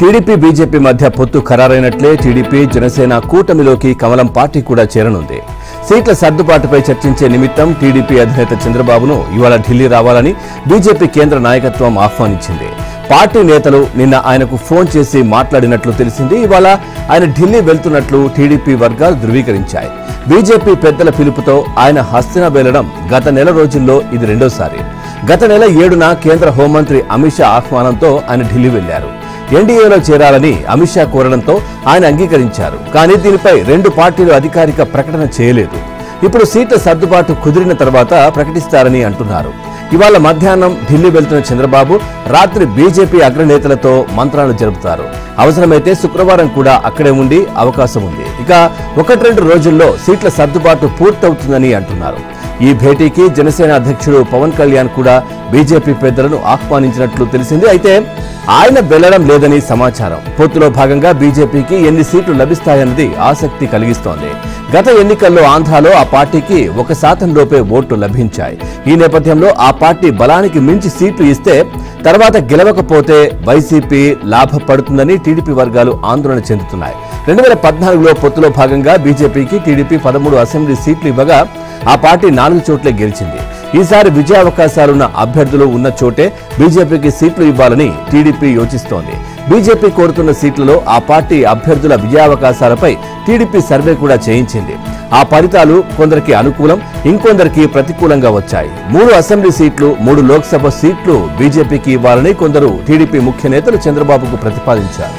TDP BJP మధ్య పొత్తు ఖరారైనట్లే TDP Janasena కూటమిలోకి కమలం పార్టీ కూడా చేరనుంది సీట్ల సర్దుబాటుపై చర్చించే నిమిత్తం టీడీపీ అధినేత చంద్రబాబును ఇవాళ ఢిల్లీ రావాలని బీజేపీ కేంద్ర నాయకత్వం ఆహ్వానించింది పార్టీ నేతలు నిన్న ఆయనకు ఫోన్ చేసి మాట్లాడినట్లు తెలిసింది ఇవాళ ఆయన ఢిల్లీ వెళ్తున్నట్లు టీడీపీ వర్గాలు ధృవీకరించాయి బీజేపీ పెద్దల పిలుపుతో ఆయన హస్తిన వెళ్లడం గత నెల రోజుల్లో ఇది రెండోసారి గత నెల ఏడున కేంద్ర హోంమంత్రి అమిత్ షా ఆహ్వానంతో ఆయన ఢిల్లీ వెళ్లారు ఎన్డీఏలో చేరాలని అమిత్ షా కోరడంతో ఆయన అంగీకరించారు కానీ దీనిపై రెండు పార్టీలు అధికారిక ప్రకటన చేయలేదు ఇప్పుడు సీట్ల సర్దుబాటు కుదిరిన తర్వాత ప్రకటిస్తారని అంటున్నారు ఇవాళ మధ్యాహ్నం ఢిల్లీ వెళ్తున్న చంద్రబాబు రాత్రి బీజేపీ అగ్రనేతలతో మంత్రాలు జరుపుతారు అవసరమైతే శుక్రవారం కూడా అక్కడే ఉండి అవకాశం ఉంది ఇక ఒకటి రెండు రోజుల్లో సీట్ల సర్దుబాటు పూర్తవుతుందని అంటున్నారు ఈ భేటీకి జనసేన అధ్యక్షుడు పవన్ కళ్యాణ్ కూడా బీజేపీ పెద్దలను ఆహ్వానించినట్లు తెలిసింది అయితే ఆయన వెళ్లడం లేదని సమాచారం పొత్తులో భాగంగా బీజేపీకి ఎన్ని సీట్లు లభిస్తాయన్నది ఆసక్తి కలిగిస్తోంది గత ఎన్నికల్లో ఆంధ్రాలో ఆ పార్టీకి ఒక శాతం లోపే ఓట్లు లభించాయి ఈ నేపథ్యంలో ఆ పార్టీ బలానికి మించి సీట్లు ఇస్తే తర్వాత గెలవకపోతే వైసీపీ లాభపడుతుందని టీడీపీ వర్గాలు ఆందోళన చెందుతున్నాయి రెండు వేల పద్నాలుగులో పొత్తులో భాగంగా బీజేపీకి టీడీపీ పదమూడు అసెంబ్లీ సీట్లు ఇవ్వగా ఆ పార్టీ నాలుగు చోట్లే గెలిచింది ఈసారి విజయావకాశాలున్న అభ్యర్థులు ఉన్న చోటే బీజేపీకి సీట్లు ఇవ్వాలని టీడీపీ యోచిస్తోంది బీజేపీ కోరుతున్న సీట్లలో ఆ పార్టీ అభ్యర్థుల విజయావకాశాలపై టీడీపీ సర్వే కూడా చేయించింది ఆ ఫలితాలు కొందరికి అనుకూలం ఇంకొందరికి ప్రతికూలంగా వచ్చాయి మూడు అసెంబ్లీ సీట్లు మూడు లోక్సభ సీట్లు బీజేపీకి ఇవ్వాలని కొందరు టీడీపీ ముఖ్య నేతలు చంద్రబాబుకు ప్రతిపాదించారు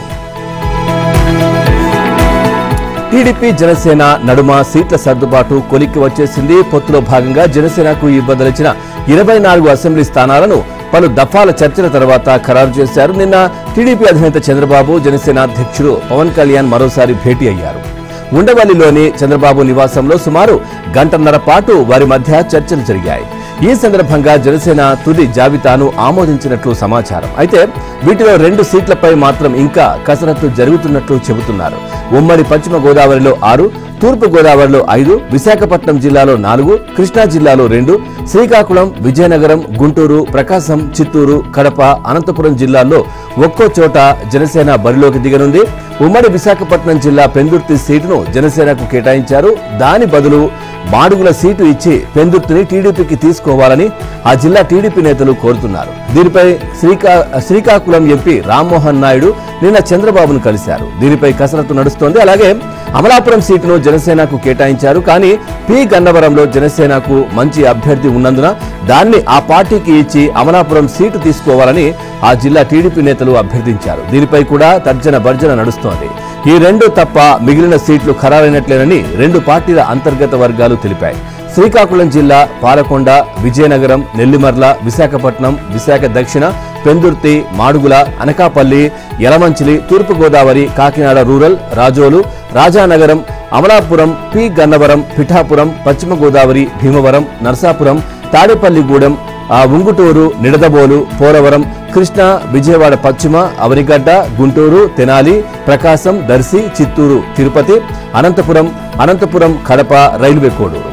టీడీపీ జనసేన నడుమ సీట్ల సర్దుబాటు కొలిక్కి వచ్చేసింది పొత్తులో భాగంగా జనసేనకు ఇవ్వదలిచిన ఇరవై నాలుగు అసెంబ్లీ స్థానాలను పలు దఫాల చర్చల తర్వాత ఖరారు చేశారు నిన్న టీడీపీ అధినేత చంద్రబాబు జనసేన అధ్యక్షుడు పవన్ కళ్యాణ్ మరోసారి భేటీ అయ్యారు ఉండవల్లిలోని చంద్రబాబు నివాసంలో సుమారు గంటన్నర పాటు వారి మధ్య చర్చలు జరిగాయి ఈ సందర్భంగా జనసేన తుది జాబితాను ఆమోదించినట్లు సమాచారం అయితే వీటిలో రెండు సీట్లపై మాత్రం ఇంకా కసరత్తు జరుగుతున్నట్లు చెబుతున్నారు ఉమ్మడి పశ్చిమ గోదావరిలో ఆరు తూర్పు గోదావరిలో ఐదు విశాఖపట్నం జిల్లాలో నాలుగు కృష్ణా జిల్లాలో రెండు శ్రీకాకుళం విజయనగరం గుంటూరు ప్రకాశం చిత్తూరు కడప అనంతపురం జిల్లాల్లో ఒక్కో చోట జనసేన బరిలోకి దిగనుంది ఉమ్మడి విశాఖపట్నం జిల్లా పెందుర్తి సీటును జనసేనకు కేటాయించారు దాని బదులు మాడుగుల సీటు ఇచ్చి పెందుర్తిని టీడీపీకి తీసుకోవాలని ఆ జిల్లా టీడీపీ నేతలు కోరుతున్నారు దీనిపై శ్రీకా శ్రీకాకుళం ఎంపీ రామ్మోహన్ నాయుడు నిన్న చంద్రబాబును కలిశారు దీనిపై కసరత్తు నడుస్తోంది అలాగే అమలాపురం సీటును జనసేనకు కేటాయించారు కానీ పి గన్నవరంలో జనసేనకు మంచి అభ్యర్థి ఉన్నందున దాన్ని ఆ పార్టీకి ఇచ్చి అమలాపురం సీటు తీసుకోవాలని ఆ జిల్లా టీడీపీ నేతలు అభ్యర్థించారు దీనిపై కూడా తర్జన భర్జన నడుస్తోంది ఈ రెండు తప్ప మిగిలిన సీట్లు ఖరారైనట్లేనని రెండు పార్టీల అంతర్గత వర్గాలు తెలిపాయి శ్రీకాకుళం జిల్లా పాలకొండ విజయనగరం నెల్లిమర్ల విశాఖపట్నం విశాఖ దక్షిణ పెందుర్తి మాడుగుల అనకాపల్లి యలమంచిలి తూర్పుగోదావరి కాకినాడ రూరల్ రాజోలు రాజానగరం అమలాపురం పి గన్నవరం పిఠాపురం పశ్చిమ గోదావరి భీమవరం నర్సాపురం తాడేపల్లిగూడెం ఆ ఉంగుటూరు నిడదబోలు పోలవరం కృష్ణా విజయవాడ పశ్చిమ అవనిగడ్డ గుంటూరు తెనాలి ప్రకాశం దర్శి చిత్తూరు తిరుపతి అనంతపురం అనంతపురం కడప రైల్వే కోడూరు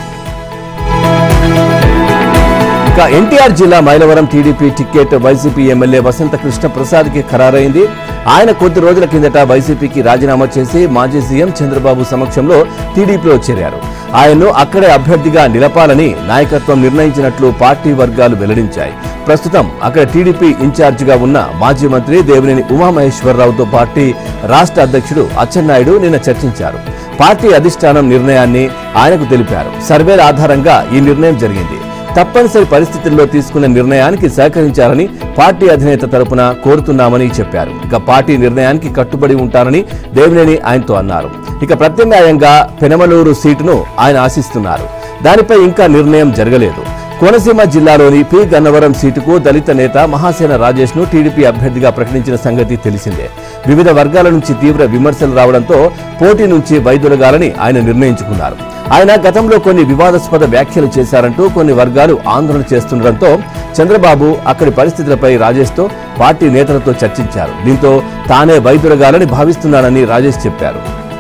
ఇక ఎన్టీఆర్ జిల్లా మైలవరం టీడీపీ టికెట్ వైసీపీ ఎమ్మెల్యే వసంత కృష్ణ ప్రసాద్ కి ఖరారైంది ఆయన కొద్ది రోజుల కిందట వైసీపీకి రాజీనామా చేసి మాజీ సీఎం చంద్రబాబు సమక్షంలో టీడీపీలో చేరారు ఆయన్ను అక్కడే అభ్యర్థిగా నిలపాలని నాయకత్వం నిర్ణయించినట్లు పార్టీ వర్గాలు వెల్లడించాయి ప్రస్తుతం అక్కడ టీడీపీ ఇన్ఛార్జిగా ఉన్న మాజీ మంత్రి దేవినేని ఉమామహేశ్వరరావుతో పార్టీ రాష్ట్ర అధ్యక్షుడు అచ్చెన్నాయుడు నిన్న చర్చించారు పార్టీ అధిష్టానం నిర్ణయాన్ని ఆయనకు తెలిపారు సర్వేల ఆధారంగా ఈ నిర్ణయం జరిగింది తప్పనిసరి పరిస్థితుల్లో తీసుకున్న నిర్ణయానికి సహకరించాలని పార్టీ అధినేత తరపున కోరుతున్నామని చెప్పారు ఇక పార్టీ నిర్ణయానికి కట్టుబడి ఉంటారని దేవినేని ఆయనతో అన్నారు ఇక ప్రత్యామ్నాయంగా పెనమలూరు సీటును ఆయన ఆశిస్తున్నారు దానిపై ఇంకా నిర్ణయం జరగలేదు కోనసీమ జిల్లాలోని పి గన్నవరం సీటుకు దళిత నేత మహాసేన రాజేష్ ను టీడీపీ అభ్యర్థిగా ప్రకటించిన సంగతి తెలిసిందే వివిధ వర్గాల నుంచి తీవ్ర విమర్శలు రావడంతో పోటీ నుంచి వైదొలగాలని ఆయన నిర్ణయించుకున్నారు ఆయన గతంలో కొన్ని వివాదాస్పద వ్యాఖ్యలు చేశారంటూ కొన్ని వర్గాలు ఆందోళన చేస్తుండటంతో చంద్రబాబు అక్కడి పరిస్థితులపై రాజేష్తో పార్టీ నేతలతో చర్చించారు దీంతో తానే వైదొలగాలని భావిస్తున్నానని రాజేష్ చెప్పారు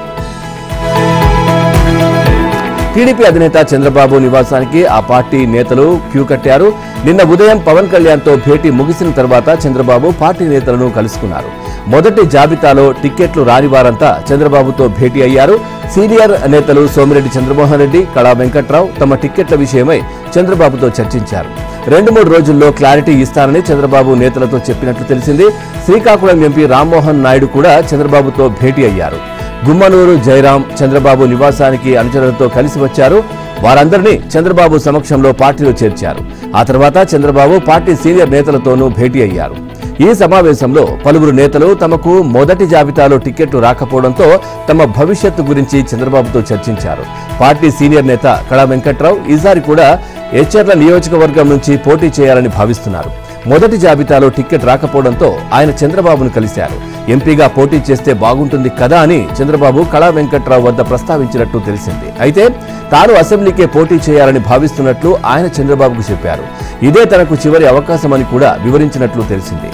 టీడీపీ అధినేత చంద్రబాబు నివాసానికి ఆ పార్టీ నేతలు క్యూ కట్టారు నిన్న ఉదయం పవన్ కళ్యాణ్ తో భేటీ ముగిసిన తర్వాత చంద్రబాబు పార్టీ నేతలను కలుసుకున్నారు మొదటి జాబితాలో టిక్కెట్లు రాని వారంతా చంద్రబాబుతో భేటీ అయ్యారు సీనియర్ నేతలు సోమిరెడ్డి చంద్రమోహన్ రెడ్డి కళా వెంకట్రావు తమ టిక్కెట్ల విషయమై చంద్రబాబుతో చర్చించారు రెండు మూడు రోజుల్లో క్లారిటీ ఇస్తానని చంద్రబాబు నేతలతో చెప్పినట్లు తెలిసింది శ్రీకాకుళం ఎంపీ రామ్మోహన్ నాయుడు కూడా చంద్రబాబుతో భేటీ అయ్యారు గుమ్మనూరు జయరాం చంద్రబాబు నివాసానికి అనుచరులతో కలిసి వచ్చారు వారందరినీ చంద్రబాబు సమక్షంలో పార్టీలో చేర్చారు ఆ తర్వాత చంద్రబాబు పార్టీ సీనియర్ నేతలతోనూ భేటీ అయ్యారు ఈ సమావేశంలో పలువురు నేతలు తమకు మొదటి జాబితాలో టికెట్లు రాకపోవడంతో తమ భవిష్యత్తు గురించి చంద్రబాబుతో చర్చించారు పార్టీ సీనియర్ నేత కళా వెంకట్రావు ఈసారి కూడా ఎచ్చెర్ల నియోజకవర్గం నుంచి పోటీ చేయాలని భావిస్తున్నారు మొదటి జాబితాలో టికెట్ రాకపోవడంతో ఆయన చంద్రబాబును కలిశారు ఎంపీగా పోటీ చేస్తే బాగుంటుంది కదా అని చంద్రబాబు కళా వెంకట్రావు వద్ద ప్రస్తావించినట్టు తెలిసింది అయితే తాను అసెంబ్లీకే పోటీ చేయాలని భావిస్తున్నట్లు ఆయన చంద్రబాబుకు చెప్పారు ఇదే తనకు చివరి అవకాశమని కూడా వివరించినట్లు తెలిసింది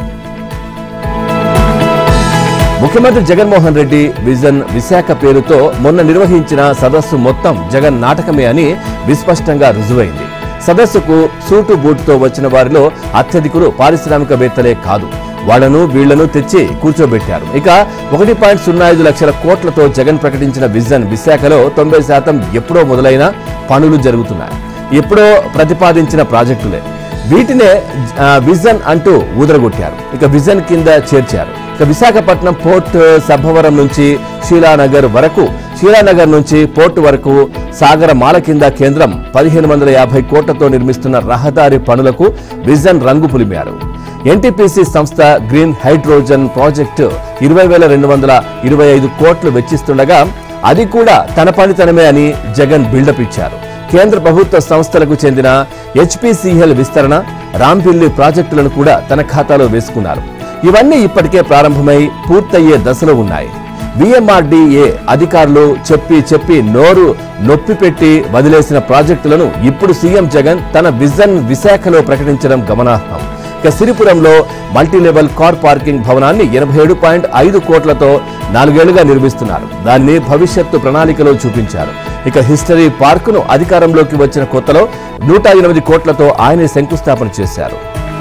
ముఖ్యమంత్రి జగన్మోహన్ రెడ్డి విజన్ విశాఖ పేరుతో మొన్న నిర్వహించిన సదస్సు మొత్తం జగన్ నాటకమే అని విస్పష్టంగా రుజువైంది సదస్సుకు సూటు బూటుతో వచ్చిన వారిలో అత్యధికులు పారిశ్రామికవేత్తలే కాదు వాళ్లను వీళ్లను తెచ్చి కూర్చోబెట్టారు ఇక ఒకటి పాయింట్ సున్నా ఐదు లక్షల కోట్లతో జగన్ ప్రకటించిన విజన్ విశాఖలో తొంభై శాతం ఎప్పుడో మొదలైన పనులు జరుగుతున్నాయి ఎప్పుడో ప్రతిపాదించిన ప్రాజెక్టులే వీటినే ఆ, విజన్ అంటూ ఊదరగొట్టారు ఇక విజన్ కింద చేర్చారు ఇక విశాఖపట్నం పోర్ట్ సభవరం నుంచి శీలానగర్ వరకు శీలానగర్ నుంచి పోర్ట్ వరకు సాగరమాల కింద కేంద్రం పదిహేను వందల యాభై కోట్లతో నిర్మిస్తున్న రహదారి పనులకు విజన్ రంగు పులిమారు ఎన్టీపీసీ సంస్థ గ్రీన్ హైడ్రోజన్ ప్రాజెక్టు ఇరవై వేల రెండు వందల ఇరవై ఐదు కోట్లు వెచ్చిస్తుండగా అది కూడా తన పనితనమే అని జగన్ బిల్డప్ ఇచ్చారు కేంద్ర ప్రభుత్వ సంస్థలకు చెందిన హెచ్పిసిఎల్ విస్తరణ రాంపిల్లి ప్రాజెక్టులను కూడా తన ఖాతాలో వేసుకున్నారు ఇవన్నీ ఇప్పటికే ప్రారంభమై పూర్తయ్యే దశలో ఉన్నాయి విఎంఆర్డీఏ అధికారులు చెప్పి చెప్పి నోరు నొప్పి పెట్టి వదిలేసిన ప్రాజెక్టులను ఇప్పుడు సీఎం జగన్ తన విజన్ విశాఖలో ప్రకటించడం గమనార్హం ఇక సిరిపురంలో మల్టీలెవెల్ కార్ పార్కింగ్ భవనాన్ని ఎనభై ఏడు పాయింట్ ఐదు కోట్లతో నాలుగేళ్లుగా నిర్మిస్తున్నారు దాన్ని భవిష్యత్తు ప్రణాళికలో చూపించారు ఇక హిస్టరీ పార్కును అధికారంలోకి వచ్చిన కొత్తలో నూట ఎనిమిది కోట్లతో ఆయనే శంకుస్థాపన చేశారు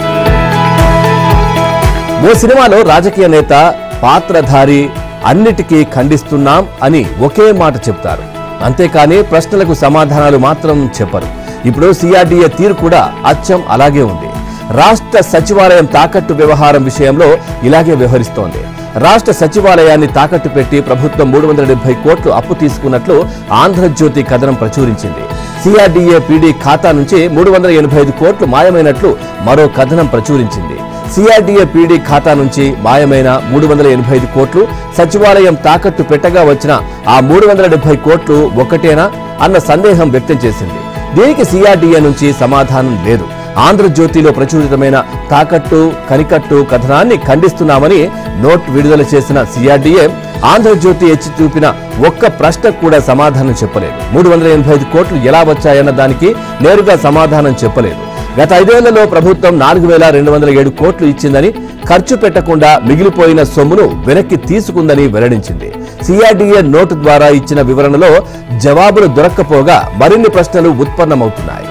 ఓ సినిమాలో రాజకీయ నేత పాత్రధారి అన్నిటికీ ఖండిస్తున్నాం అని ఒకే మాట చెప్తారు అంతేకాని ప్రశ్నలకు సమాధానాలు మాత్రం చెప్పరు ఇప్పుడు సిఆర్డీఏ తీరు కూడా అచ్చం అలాగే ఉంది రాష్ట్ర సచివాలయం తాకట్టు వ్యవహారం విషయంలో ఇలాగే వ్యవహరిస్తోంది రాష్ట్ర సచివాలయాన్ని తాకట్టు పెట్టి ప్రభుత్వం మూడు వందల డెబ్బై కోట్లు అప్పు తీసుకున్నట్లు ఆంధ్రజ్యోతి కథనం ప్రచురించింది సిఆర్డీఏ పీడీ ఖాతా నుంచి మూడు వందల ఎనభై ఐదు కోట్లు మాయమైనట్లు మరో కథనం ప్రచురించింది సిఆర్డీఏ పీడీ ఖాతా నుంచి మాయమైన మూడు వందల ఎనభై ఐదు కోట్లు సచివాలయం తాకట్టు పెట్టగా వచ్చిన ఆ మూడు వందల డెబ్బై కోట్లు ఒక్కటేనా అన్న సందేహం వ్యక్తం చేసింది దీనికి సిఆర్డీఏ నుంచి సమాధానం లేదు ఆంధ్రజ్యోతిలో ప్రచురితమైన తాకట్టు కనికట్టు కథనాన్ని ఖండిస్తున్నామని నోట్ విడుదల చేసిన సిఆర్డీఏ ఆంధ్రజ్యోతి ఎత్తి చూపిన ఒక్క ప్రశ్నకు కూడా సమాధానం చెప్పలేదు మూడు వందల ఎనభై ఐదు కోట్లు ఎలా వచ్చాయన్న దానికి నేరుగా సమాధానం చెప్పలేదు గత ఐదేళ్లలో ప్రభుత్వం నాలుగు వేల రెండు వందల ఏడు కోట్లు ఇచ్చిందని ఖర్చు పెట్టకుండా మిగిలిపోయిన సొమ్మును వెనక్కి తీసుకుందని వెల్లడించింది సిఆర్డీఏ నోటు ద్వారా ఇచ్చిన వివరణలో జవాబులు దొరక్కపోగా మరిన్ని ప్రశ్నలు ఉత్పన్నమవుతున్నాయి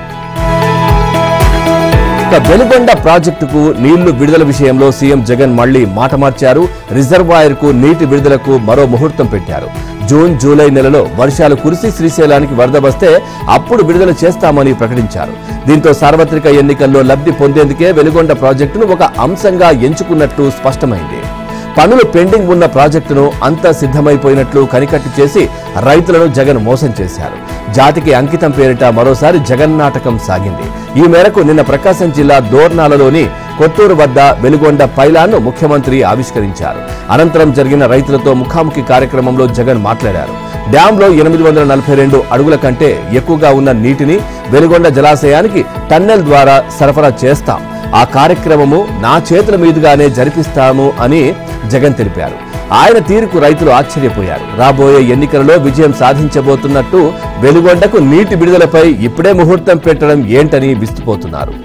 ఇక వెలుగొండ ప్రాజెక్టుకు నీళ్లు విడుదల విషయంలో సీఎం జగన్ మళ్లీ మాట మార్చారు రిజర్వాయర్ కు నీటి విడుదలకు మరో ముహూర్తం పెట్టారు జూన్ జూలై నెలలో వర్షాలు కురిసి శ్రీశైలానికి వరద వస్తే అప్పుడు విడుదల చేస్తామని ప్రకటించారు దీంతో సార్వత్రిక ఎన్నికల్లో లబ్ధి పొందేందుకే వెలుగొండ ప్రాజెక్టును ఒక అంశంగా ఎంచుకున్నట్టు స్పష్టమైంది పనులు పెండింగ్ ఉన్న ప్రాజెక్టును అంతా సిద్ధమైపోయినట్లు కనికట్టు చేసి రైతులను జగన్ మోసం చేశారు జాతికి అంకితం పేరిట మరోసారి జగన్ నాటకం సాగింది ఈ మేరకు నిన్న ప్రకాశం జిల్లా దోర్నాలలోని కొత్తూరు వద్ద వెలుగొండ పైలాన్ను ముఖ్యమంత్రి ఆవిష్కరించారు అనంతరం జరిగిన రైతులతో ముఖాముఖి కార్యక్రమంలో జగన్ మాట్లాడారు డ్యాంలో ఎనిమిది వందల నలభై రెండు అడుగుల కంటే ఎక్కువగా ఉన్న నీటిని వెలుగొండ జలాశయానికి టన్నెల్ ద్వారా సరఫరా చేస్తాం ఆ కార్యక్రమము నా చేతుల మీదుగానే జరిపిస్తాము అని జగన్ తెలిపారు ఆయన తీరుకు రైతులు ఆశ్చర్యపోయారు రాబోయే ఎన్నికలలో విజయం సాధించబోతున్నట్టు వెలుగొండకు నీటి విడుదలపై ఇప్పుడే ముహూర్తం పెట్టడం ఏంటని విస్తుపోతున్నారు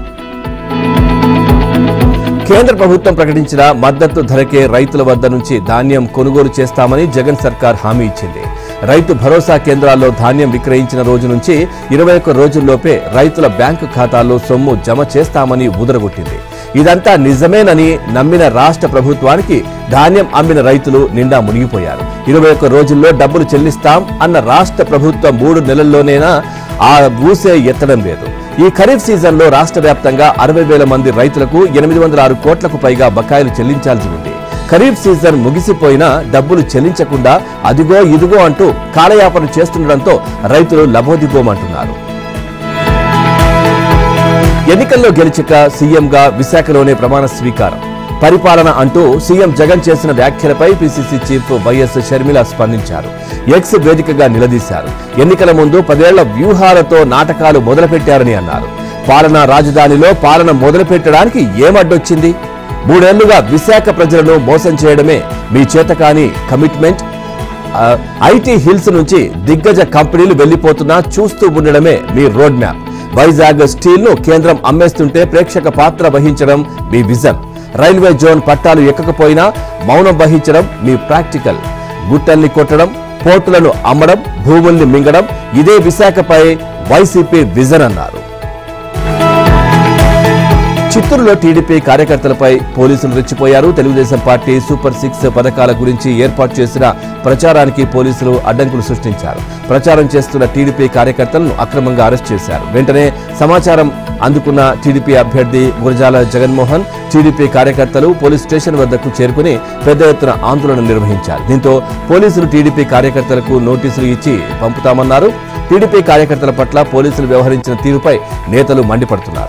కేంద్ర ప్రభుత్వం ప్రకటించిన మద్దతు ధరకే రైతుల వద్ద నుంచి ధాన్యం కొనుగోలు చేస్తామని జగన్ సర్కార్ హామీ ఇచ్చింది రైతు భరోసా కేంద్రాల్లో ధాన్యం విక్రయించిన రోజు నుంచి ఇరవై ఒక్క రోజుల్లోపే రైతుల బ్యాంకు ఖాతాల్లో సొమ్ము జమ చేస్తామని ఊదరగొట్టింది ఇదంతా నిజమేనని నమ్మిన రాష్ట్ర ప్రభుత్వానికి ధాన్యం అమ్మిన రైతులు నిండా మునిగిపోయారు ఇరవై ఒక్క రోజుల్లో డబ్బులు చెల్లిస్తాం అన్న రాష్ట్ర ప్రభుత్వం మూడు నెలల్లోనేనా ఆ ఊసే ఎత్తడం లేదు ఈ ఖరీఫ్ సీజన్ లో రాష్ట్ర వ్యాప్తంగా అరవై వేల మంది రైతులకు ఎనిమిది వందల ఆరు కోట్లకు పైగా బకాయిలు చెల్లించాల్సి ఉంది ఖరీఫ్ సీజన్ ముగిసిపోయినా డబ్బులు చెల్లించకుండా అదిగో ఇదిగో అంటూ కాలయాపన చేస్తుండటంతో రైతులు లబోదిబోమంటున్నారు ఎన్నికల్లో గెలిచాక సీఎంగా విశాఖలోనే ప్రమాణ స్వీకారం పరిపాలన అంటూ సీఎం జగన్ చేసిన వ్యాఖ్యలపై పిసిసి చీఫ్ వైఎస్ షర్మిల స్పందించారు ఎక్స్ వేదికగా నిలదీశారు ఎన్నికల ముందు పదేళ్ల వ్యూహాలతో నాటకాలు మొదలుపెట్టారని అన్నారు పాలనా రాజధానిలో పాలన మొదలుపెట్టడానికి ఏమడ్డొచ్చింది మూడేళ్లుగా విశాఖ ప్రజలను మోసం చేయడమే మీ చేతకాని కమిట్మెంట్ ఆ, ఐటీ హిల్స్ నుంచి దిగ్గజ కంపెనీలు వెళ్లిపోతున్నా చూస్తూ ఉండడమే మీ రోడ్ మ్యాప్ వైజాగ్ స్టీల్ ను కేంద్రం అమ్మేస్తుంటే ప్రేక్షక పాత్ర వహించడం మీ విజన్ రైల్వే జోన్ పట్టాలు ఎక్కకపోయినా మౌనం వహించడం మీ ప్రాక్టికల్ గుట్టల్ని కొట్టడం పోర్టులను అమ్మడం భూముల్ని మింగడం ఇదే విశాఖపై వైసీపీ విజన్ అన్నారు చిత్తూరులో టీడీపీ కార్యకర్తలపై పోలీసులు రెచ్చిపోయారు తెలుగుదేశం పార్టీ సూపర్ సిక్స్ పథకాల గురించి ఏర్పాటు చేసిన ప్రచారానికి పోలీసులు అడ్డంకులు సృష్టించారు ప్రచారం చేస్తున్న టీడీపీ కార్యకర్తలను అక్రమంగా అరెస్ట్ చేశారు వెంటనే సమాచారం అందుకున్న టీడీపీ అభ్యర్థి గురజాల జగన్మోహన్ టీడీపీ కార్యకర్తలు పోలీస్ స్టేషన్ వద్దకు చేరుకుని పెద్ద ఎత్తున ఆందోళన నిర్వహించారు దీంతో పోలీసులు టీడీపీ కార్యకర్తలకు నోటీసులు ఇచ్చి పంపుతామన్నారు టీడీపీ కార్యకర్తల పట్ల పోలీసులు వ్యవహరించిన తీరుపై నేతలు మండిపడుతున్నారు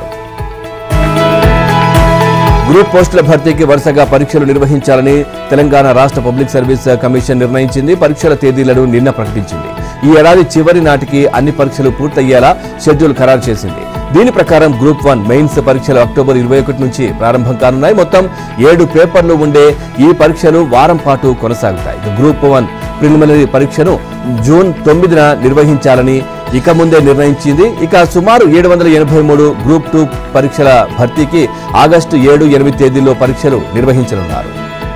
గ్రూప్ పోస్టుల భర్తీకి వరుసగా పరీక్షలు నిర్వహించాలని తెలంగాణ రాష్ట్ర పబ్లిక్ సర్వీస్ కమిషన్ నిర్ణయించింది పరీక్షల తేదీలను నిన్న ప్రకటించింది ఈ ఏడాది చివరి నాటికి అన్ని పరీక్షలు పూర్తయ్యేలా షెడ్యూల్ ఖరారు చేసింది దీని ప్రకారం గ్రూప్ వన్ మెయిన్స్ పరీక్షలు అక్టోబర్ ఇరవై ఒకటి నుంచి ప్రారంభం కానున్నాయి మొత్తం ఏడు పేపర్లు ఉండే ఈ పరీక్షలు వారం పాటు కొనసాగుతాయి ఇక గ్రూప్ వన్ ప్రిలిమినరీ పరీక్షను జూన్ తొమ్మిదిన నిర్వహించాలని ఇక ముందే నిర్ణయించింది ఇక సుమారు ఏడు వందల ఎనభై మూడు గ్రూప్ టూ పరీక్షల భర్తీకి ఆగస్టు ఏడు ఎనిమిది తేదీల్లో పరీక్షలు నిర్వహించనున్నారు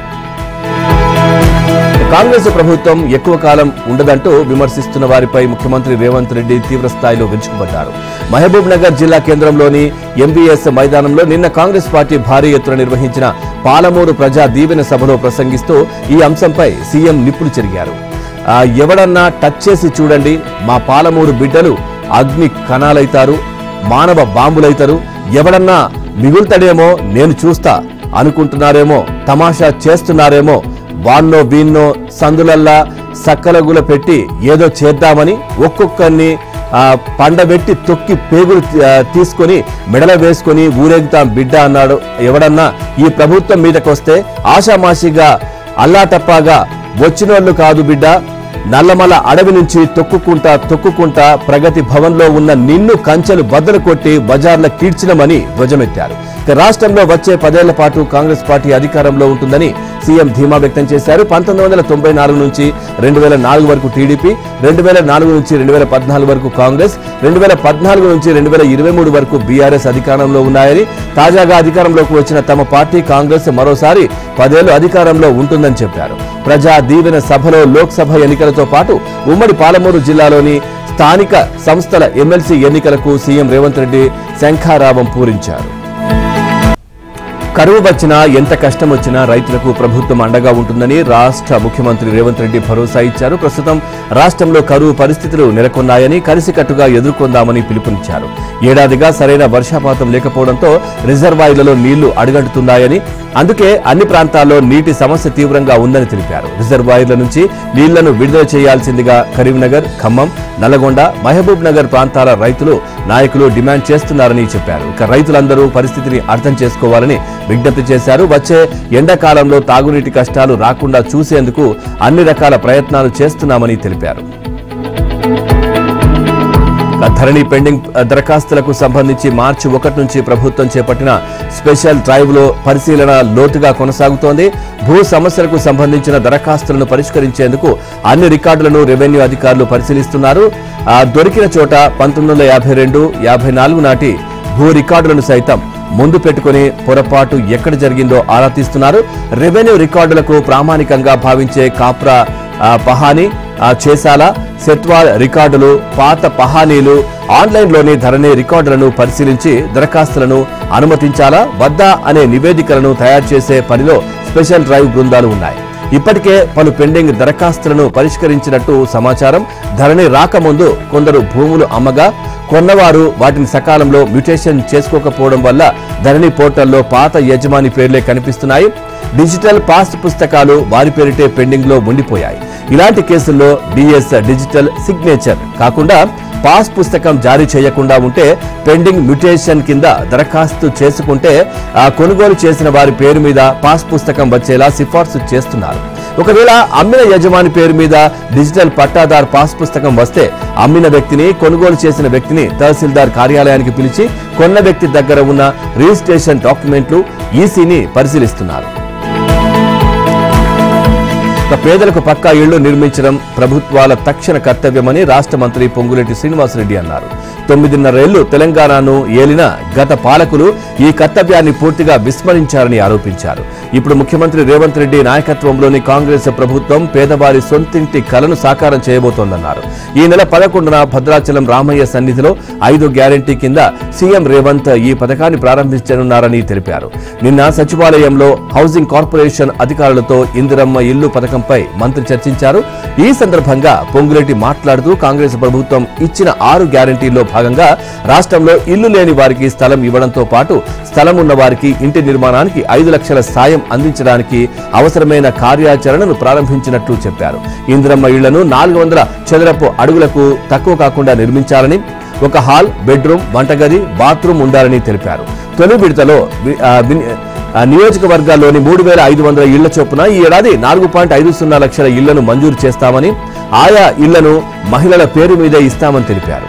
కాంగ్రెస్ ప్రభుత్వం ఎక్కువ కాలం ఉండదంటూ విమర్శిస్తున్న వారిపై ముఖ్యమంత్రి రేవంత్ రెడ్డి తీవ్ర స్థాయిలో విరుచుకుపడ్డారు మహబూబ్ నగర్ జిల్లా కేంద్రంలోని ఎంబీఎస్ మైదానంలో నిన్న కాంగ్రెస్ పార్టీ భారీ ఎత్తున నిర్వహించిన పాలమూరు ప్రజా దీవెన సభలో ప్రసంగిస్తూ ఈ అంశంపై సీఎం నిప్పులు చెరిగారు ఆ, ఎవడన్నా టచ్ చేసి చూడండి మా పాలమూరు బిడ్డలు అగ్ని కణాలైతారు మానవ బాంబులైతారు ఎవడన్నా మిగులుతాడేమో నేను చూస్తా అనుకుంటున్నారేమో తమాషా చేస్తున్నారేమో వాన్నో వీన్నో సందులల్లా సక్కలగుల పెట్టి ఏదో చేద్దామని ఒక్కొక్కరిని ఆ, పండబెట్టి తొక్కి పేగులు ఆ, తీసుకొని మెడల వేసుకొని ఊరేగుతాం బిడ్డ అన్నాడు ఎవడన్నా ఈ ప్రభుత్వం మీదకొస్తే ఆషామాషిగా అల్లాటప్పాగా వచ్చినోళ్ళు కాదు బిడ్డ నల్లమల అడవి నుంచి తొక్కుకుంటా తొక్కుకుంటా ప్రగతి భవన్లో ఉన్న నిన్ను కంచెలు బద్దలు కొట్టి బజార్ల కీడ్చినమని ధ్వజమెత్తారు ఇక రాష్ట్రంలో వచ్చే పదేళ్ల పాటు కాంగ్రెస్ పార్టీ అధికారంలో ఉంటుందని సీఎం ధీమా వ్యక్తం చేశారు పంతొమ్మిది వందల తొంభై నాలుగు నుంచి రెండు వేల నాలుగు వరకు టీడీపీ రెండు వేల నాలుగు నుంచి రెండు వేల పద్నాలుగు వరకు కాంగ్రెస్ రెండు వేల పద్నాలుగు నుంచి రెండు వేల ఇరవై మూడు వరకు బీఆర్ఎస్ అధికారంలో ఉన్నాయని తాజాగా అధికారంలోకి వచ్చిన తమ పార్టీ కాంగ్రెస్ మరోసారి పదేళ్లు అధికారంలో ఉంటుందని చెప్పారు ప్రజా దీవెన సభలో లోక్సభ ఎన్నికలతో పాటు ఉమ్మడి పాలమూరు జిల్లాలోని స్థానిక సంస్థల ఎమ్మెల్సీ ఎన్నికలకు సీఎం రేవంత్ రెడ్డి శంఖారావం పూరించారు కరువు వచ్చినా ఎంత కష్టం వచ్చినా రైతులకు ప్రభుత్వం అండగా ఉంటుందని రాష్ట్ర ముఖ్యమంత్రి రేవంత్ రెడ్డి భరోసా ఇచ్చారు ప్రస్తుతం రాష్ట్రంలో కరువు పరిస్థితులు నెలకొన్నాయని కలిసికట్టుగా ఎదుర్కొందామని పిలుపునిచ్చారు ఏడాదిగా సరైన వర్షపాతం లేకపోవడంతో రిజర్వాయర్లలో నీళ్లు అడుగంటుతున్నాయని అందుకే అన్ని ప్రాంతాల్లో నీటి సమస్య తీవ్రంగా ఉందని తెలిపారు రిజర్వాయర్ల నుంచి నీళ్లను విడుదల చేయాల్సిందిగా కరీంనగర్ ఖమ్మం నల్లగొండ మహబూబ్ నగర్ ప్రాంతాల రైతులు నాయకులు డిమాండ్ చేస్తున్నారని చెప్పారు ఇక రైతులందరూ పరిస్థితిని అర్థం చేసుకోవాలని విజ్ఞప్తి చేశారు వచ్చే ఎండాకాలంలో తాగునీటి కష్టాలు రాకుండా చూసేందుకు అన్ని రకాల ప్రయత్నాలు చేస్తున్నామని తెలిపారు ధరణి పెండింగ్ దరఖాస్తులకు సంబంధించి మార్చి ఒకటి నుంచి ప్రభుత్వం చేపట్టిన స్పెషల్ డ్రైవ్ లో పరిశీలన లోతుగా కొనసాగుతోంది భూ సమస్యలకు సంబంధించిన దరఖాస్తులను పరిష్కరించేందుకు అన్ని రికార్డులను రెవెన్యూ అధికారులు పరిశీలిస్తున్నారు ఆ దొరికిన చోట పంతొమ్మిది వందల యాభై రెండు యాభై నాలుగు నాటి భూ రికార్డులను సైతం ముందు పెట్టుకుని పొరపాటు ఎక్కడ జరిగిందో ఆరా తీస్తున్నారు రెవెన్యూ రికార్డులకు ప్రామాణికంగా భావించే కాప్రా ఆ, పహాని ఆ, చేశాలా సెట్వాల్ రికార్డులు పాత పహానీలు ఆన్లైన్లోని ధరణి రికార్డులను పరిశీలించి దరఖాస్తులను అనుమతించాలా వద్దా అనే నివేదికలను తయారు చేసే పనిలో స్పెషల్ డ్రైవ్ బృందాలు ఉన్నాయి ఇప్పటికే పలు పెండింగ్ దరఖాస్తులను పరిష్కరించినట్టు సమాచారం ధరణి రాకముందు కొందరు భూములు అమ్మగా కొన్నవారు వాటిని సకాలంలో మ్యూటేషన్ చేసుకోకపోవడం వల్ల ధరణి పోర్టల్లో పాత యజమాని పేర్లే కనిపిస్తున్నాయి డిజిటల్ పాస్ పుస్తకాలు వారి పేరిటే పెండింగ్ లో ఉండిపోయాయి ఇలాంటి కేసుల్లో డిఎస్ డిజిటల్ సిగ్నేచర్ కాకుండా పాస్ పుస్తకం జారీ చేయకుండా ఉంటే పెండింగ్ మ్యూటేషన్ కింద దరఖాస్తు చేసుకుంటే ఆ కొనుగోలు చేసిన వారి పేరు మీద పాస్ పుస్తకం వచ్చేలా సిఫార్సు చేస్తున్నారు ఒకవేళ అమ్మిన యజమాని పేరు మీద డిజిటల్ పట్టాదార్ పాస్ పుస్తకం వస్తే అమ్మిన వ్యక్తిని కొనుగోలు చేసిన వ్యక్తిని తహసీల్దార్ కార్యాలయానికి పిలిచి కొన్న వ్యక్తి దగ్గర ఉన్న రిజిస్ట్రేషన్ డాక్యుమెంట్లు ఈసీని పరిశీలిస్తున్నారు ఇక పేదలకు పక్కా ఇళ్లు నిర్మించడం ప్రభుత్వాల తక్షణ కర్తవ్యమని రాష్ట్ర మంత్రి పొంగులేటి శ్రీనివాసరెడ్డి అన్నారు తొమ్మిదిన్నరేళ్లు తెలంగాణను ఏలిన గత పాలకులు ఈ కర్తవ్యాన్ని పూర్తిగా విస్మరించారని ఆరోపించారు ఇప్పుడు ముఖ్యమంత్రి రేవంత్ రెడ్డి నాయకత్వంలోని కాంగ్రెస్ ప్రభుత్వం పేదవారి సొంతింటి కలను సాకారం చేయబోతోందన్నారు ఈ నెల పదకొండున భద్రాచలం రామయ్య సన్నిధిలో ఐదు గ్యారంటీ కింద సీఎం రేవంత్ ఈ పథకాన్ని ప్రారంభించనున్నారని తెలిపారు నిన్న సచివాలయంలో హౌసింగ్ కార్పొరేషన్ అధికారులతో ఇందిరమ్మ ఇల్లు పథకంపై మంత్రి చర్చించారు ఈ సందర్భంగా పొంగులేటి మాట్లాడుతూ కాంగ్రెస్ ప్రభుత్వం ఇచ్చిన ఆరు గ్యారంటీల్లో భాగంగా రాష్ట్రంలో ఇల్లు లేని వారికి స్థలం ఇవ్వడంతో పాటు స్థలం ఉన్న వారికి ఇంటి నిర్మాణానికి ఐదు లక్షల సాయం అందించడానికి అవసరమైన కార్యాచరణను ప్రారంభించినట్లు చెప్పారు ఇందిరమ్మ ఇళ్లను నాలుగు వందల చదరపు అడుగులకు తక్కువ కాకుండా నిర్మించాలని ఒక హాల్ బెడ్రూమ్ వంటగది బాత్రూమ్ ఉండాలని తెలిపారు తొలి విడతలో వి- ఆ, విని- ఆ, నియోజకవర్గాల్లోని మూడు వేల ఐదు వందల ఇళ్ల చొప్పున ఈ ఏడాది నాలుగు పాయింట్ ఐదు సున్నా లక్షల ఇళ్లను మంజూరు చేస్తామని ఆయా ఇళ్లను మహిళల పేరు మీదే ఇస్తామని తెలిపారు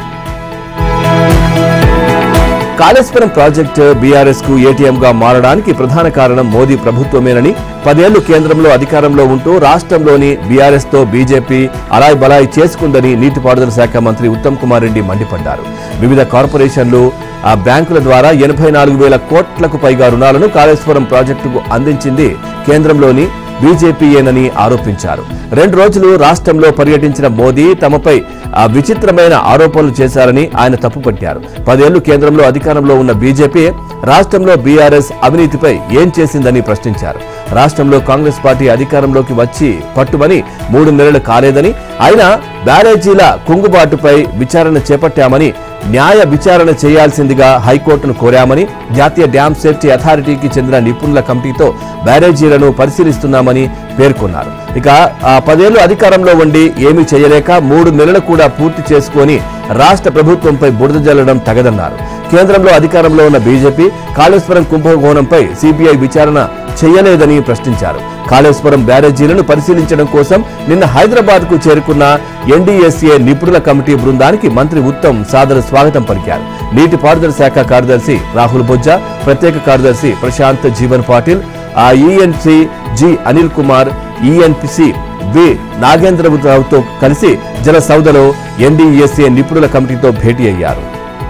కాళేశ్వరం ప్రాజెక్టు బీఆర్ఎస్ కు ఏటీఎం గా మారడానికి ప్రధాన కారణం మోదీ ప్రభుత్వమేనని పదేళ్లు కేంద్రంలో అధికారంలో ఉంటూ రాష్ట్రంలోని బీఆర్ఎస్ తో బీజేపీ అలాయ్ బలాయ్ చేసుకుందని నీటిపారుదల శాఖ మంత్రి ఉత్తమ్ కుమార్ రెడ్డి మండిపడ్డారు వివిధ కార్పొరేషన్లు ఆ బ్యాంకుల ద్వారా ఎనభై నాలుగు వేల కోట్లకు పైగా రుణాలను కాళేశ్వరం ప్రాజెక్టుకు అందించింది కేంద్రంలోని బీజేపీయేనని ఆరోపించారు రెండు రోజులు రాష్ట్రంలో పర్యటించిన మోదీ తమపై ఆ విచిత్రమైన ఆరోపణలు చేశారని ఆయన తప్పుపట్టారు పదేళ్లు కేంద్రంలో అధికారంలో ఉన్న బీజేపీ రాష్ట్రంలో బీఆర్ఎస్ అవినీతిపై ఏం చేసిందని ప్రశ్నించారు రాష్ట్రంలో కాంగ్రెస్ పార్టీ అధికారంలోకి వచ్చి పట్టుమని మూడు నెలలు కాలేదని అయినా బ్యారేజీల కుంగుబాటుపై విచారణ చేపట్టామని న్యాయ విచారణ చేయాల్సిందిగా హైకోర్టును కోరామని జాతీయ డ్యాం సేఫ్టీ అథారిటీకి చెందిన నిపుణుల కమిటీతో బ్యారేజీలను పరిశీలిస్తున్నామని పేర్కొన్నారు ఇక ఆ పదేళ్లు అధికారంలో ఉండి ఏమీ చేయలేక మూడు నెలలు కూడా పూర్తి చేసుకొని రాష్ట్ర ప్రభుత్వంపై బురద జల్లడం తగదన్నారు కేంద్రంలో అధికారంలో ఉన్న బీజేపీ కాళేశ్వరం కుంభకోణంపై సిబిఐ విచారణ చేయలేదని ప్రశ్నించారు కాళేశ్వరం బ్యారేజీలను పరిశీలించడం కోసం నిన్న హైదరాబాద్ కు చేరుకున్న ఎన్డీఎస్ఏ నిపుణుల కమిటీ బృందానికి మంత్రి ఉత్తమ్ సాదర స్వాగతం పలికారు నీటిపారుదల శాఖ కార్యదర్శి రాహుల్ బొజ్జా ప్రత్యేక కార్యదర్శి ప్రశాంత్ జీవన్ పాటిల్ ఆ ENC G Anil Kumar ENPC V నాగేంద్రరావుతో కలిసి జల సౌదలో ఎన్డీఎస్ఏ నిపుణుల కమిటీతో భేటీ అయ్యారు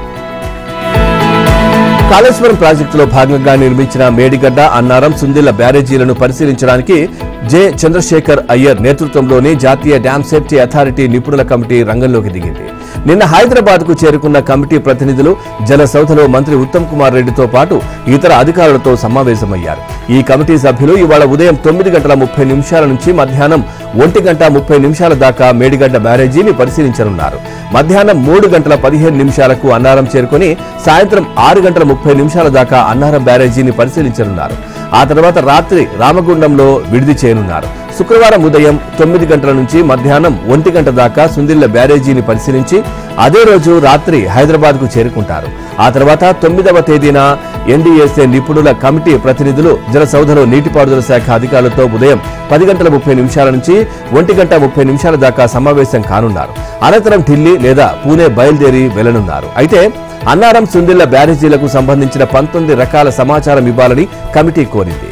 కాళేశ్వరం ప్రాజెక్టులో భాగంగా నిర్మించిన మేడిగడ్డ అన్నారం సుందిల్ల బ్యారేజీలను పరిశీలించడానికి జె చంద్రశేఖర్ అయ్యర్ నేతృత్వంలోని జాతీయ డ్యాం సేఫ్టీ అథారిటీ నిపుణుల కమిటీ రంగంలోకి దిగింది నిన్న హైదరాబాద్ కు చేరుకున్న కమిటీ ప్రతినిధులు జల సౌధలో మంత్రి ఉత్తమ్ కుమార్ రెడ్డితో పాటు ఇతర అధికారులతో సమావేశమయ్యారు ఈ కమిటీ సభ్యులు ఇవాళ ఉదయం తొమ్మిది గంటల ముప్పై నిమిషాల నుంచి మధ్యాహ్నం ఒంటి గంట ముప్పై నిమిషాల దాకా మేడిగడ్డ బ్యారేజీని పరిశీలించనున్నారు మధ్యాహ్నం మూడు గంటల పదిహేను నిమిషాలకు అన్నారం చేరుకొని సాయంత్రం ఆరు గంటల ముప్పై నిమిషాల దాకా అన్నారం బ్యారేజీని పరిశీలించనున్నారు ఆ తర్వాత రాత్రి రామగుండంలో విడిది చేయనున్నారు శుక్రవారం ఉదయం తొమ్మిది గంటల నుంచి మధ్యాహ్నం ఒంటి గంట దాకా సుందిళ్ల బ్యారేజీని పరిశీలించి అదే రోజు రాత్రి హైదరాబాద్ కు చేరుకుంటారు ఆ తర్వాత తొమ్మిదవ తేదీన ఎన్డీఎస్ఏ నిపుణుల కమిటీ ప్రతినిధులు జలసౌధలో నీటిపారుదల శాఖ అధికారులతో ఉదయం పది గంటల ముప్పై నిమిషాల నుంచి ఒంటి గంట ముప్పై నిమిషాల దాకా సమావేశం కానున్నారు అనంతరం ఢిల్లీ లేదా పూణే బయలుదేరి వెళ్లనున్నారు అయితే అన్నారం సుందిళ్ల బ్యారేజీలకు సంబంధించిన పంతొమ్మిది రకాల సమాచారం ఇవ్వాలని కమిటీ కోరింది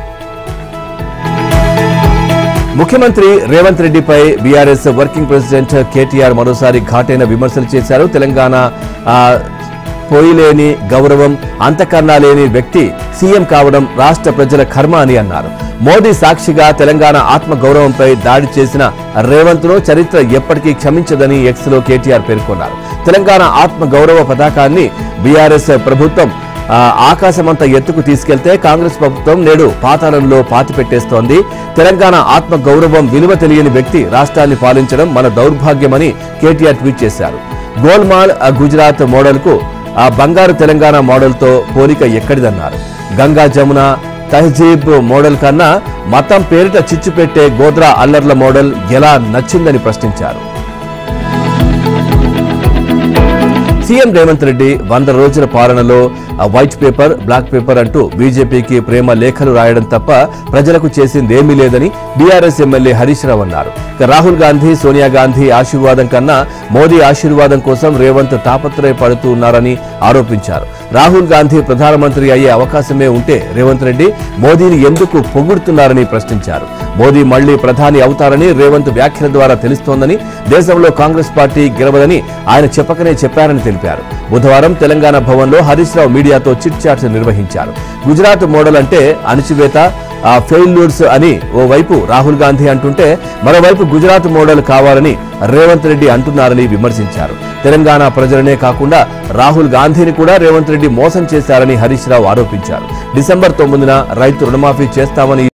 ముఖ్యమంత్రి రేవంత్ రెడ్డిపై బీఆర్ఎస్ వర్కింగ్ ప్రెసిడెంట్ కేటీఆర్ మరోసారి ఘాటైన విమర్శలు చేశారు తెలంగాణ ఆ, పోయిలేని గౌరవం అంతకన్నా లేని వ్యక్తి సీఎం కావడం రాష్ట్ర ప్రజల కర్మ అని అన్నారు మోదీ సాక్షిగా తెలంగాణ ఆత్మ గౌరవంపై దాడి చేసిన రేవంత్ ను చరిత్ర ఎప్పటికీ క్షమించదని ఎక్స్ లో కేటీఆర్ పేర్కొన్నారు తెలంగాణ ఆత్మ గౌరవ పతాకాన్ని బీఆర్ఎస్ ప్రభుత్వం ఆ, ఆకాశమంత ఎత్తుకు తీసుకెళ్తే కాంగ్రెస్ ప్రభుత్వం నేడు పాతాళంలో పాతి పెట్టేస్తోంది తెలంగాణ ఆత్మ గౌరవం విలువ తెలియని వ్యక్తి రాష్ట్రాన్ని పాలించడం మన దౌర్భాగ్యమని కేటీఆర్ ట్వీట్ చేశారు గోల్మాల్ ఆ, గుజరాత్ మోడల్ కు ఆ బంగారు తెలంగాణ మోడల్ తో పోలిక ఎక్కడిదన్నారు గంగా జమున తహజీబ్ మోడల్ కన్నా మతం పేరిట చిచ్చు పెట్టే గోద్రా అల్లర్ల మోడల్ ఎలా నచ్చిందని ప్రశ్నించారు సీఎం రేవంత్ రెడ్డి వంద రోజుల పాలనలో ఆ వైట్ పేపర్ బ్లాక్ పేపర్ అంటూ బీజేపీకి ప్రేమ లేఖలు రాయడం తప్ప ప్రజలకు చేసిందేమీ లేదని బీఆర్ఎస్ ఎమ్మెల్యే హరీష్ రావు అన్నారు ఇక రాహుల్ గాంధీ సోనియా గాంధీ ఆశీర్వాదం కన్నా మోదీ ఆశీర్వాదం కోసం రేవంత్ తాపత్రయపడుతూ ఉన్నారని ఆరోపించారు రాహుల్ గాంధీ ప్రధానమంత్రి అయ్యే అవకాశమే ఉంటే రేవంత్ రెడ్డి మోదీని ఎందుకు పొగుడుతున్నారని ప్రశ్నించారు మోదీ మళ్లీ ప్రధాని అవుతారని రేవంత్ వ్యాఖ్యల ద్వారా తెలుస్తోందని దేశంలో కాంగ్రెస్ పార్టీ గెలవదని ఆయన చెప్పకనే చెప్పారని తెలిపారు బుధవారం తెలంగాణ భవన్లో హరీష్ రావు మీడియాతో చిట్ చాట్ నిర్వహించారు గుజరాత్ మోడల్ అంటే అణచివేత ఆ ఫెయిల్యూర్స్ అని ఓవైపు రాహుల్ గాంధీ అంటుంటే మరోవైపు గుజరాత్ మోడల్ కావాలని రేవంత్ రెడ్డి అంటున్నారని విమర్శించారు తెలంగాణ ప్రజలనే కాకుండా రాహుల్ గాంధీని కూడా రేవంత్ రెడ్డి మోసం చేశారని హరీష్ రావు ఆరోపించారు డిసెంబర్ తొమ్మిదిన రైతు రుణమాఫీ చేస్తామని